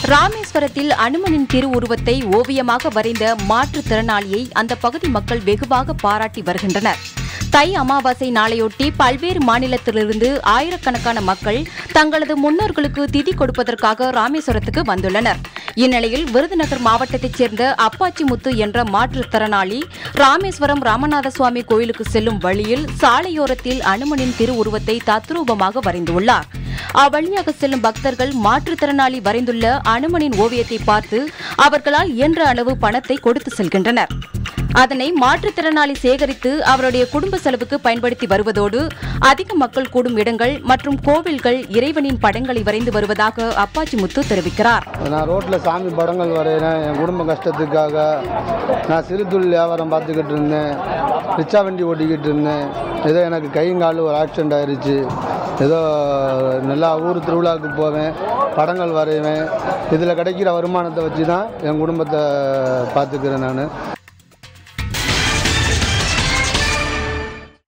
ராமேஸ்வரத்தில் அனுமனின் திருவுருவத்தை ஓவியமாக வரைந்த மாற்றுத்திறனாளியை அந்த பகுதி மக்கள் வெகுவாக பாராட்டி வருகின்றனர் தை அமாவாசை நாளையொட்டி பல்வேறு மாநிலத்திலிருந்து ஆயிரக்கணக்கான மக்கள் தங்களது முன்னோர்களுக்கு திதி கொடுப்பதற்காக ராமேஸ்வரத்துக்கு வந்துள்ளனர் இந்நிலையில் விருதுநகர் மாவட்டத்தைச் சேர்ந்த அப்பாச்சிமுத்து என்ற மாற்றுத்திறனாளி ராமேஸ்வரம் ராமநாத சுவாமி கோயிலுக்கு செல்லும் வழியில் சாலையோரத்தில் அனுமனின் திருவுருவத்தை தத்ரூபமாக வரைந்துள்ளார் அவ்வழியாக செல்லும் பக்தர்கள் மாற்றுத்திறனாளி வரைந்துள்ள அனுமனின் ஓவியத்தை பார்த்து அவர்களால் இயன்ற அளவு பணத்தை கொடுத்து செல்கின்றனர் அதனை மாற்றுத்திறனாளி சேகரித்து அவருடைய குடும்ப செலவுக்கு பயன்படுத்தி வருவதோடு அதிக மக்கள் கூடும் இடங்கள் மற்றும் கோவில்கள் இறைவனின் படங்களை வரைந்து வருவதாக அப்பாச்சி முத்து தெரிவிக்கிறார் நான் ரோட்டில் சாமி படங்கள் வரைகிறேன் என் குடும்ப கஷ்டத்துக்காக நான் சிறு தொழில் வியாபாரம் பார்த்துக்கிட்டு இருந்தேன் ரிச்சா வண்டி ஓட்டிக்கிட்டு இருந்தேன் ஏதோ எனக்கு கையும் காலும் ஒரு ஆக்சிடென்ட் ஆயிடுச்சு ஏதோ நல்லா ஊர் திருவிழாவுக்கு போவேன் படங்கள் வரைவேன் இதில் கிடைக்கிற வருமானத்தை வச்சு தான் என் குடும்பத்தை பார்த்துக்கிறேன் நான்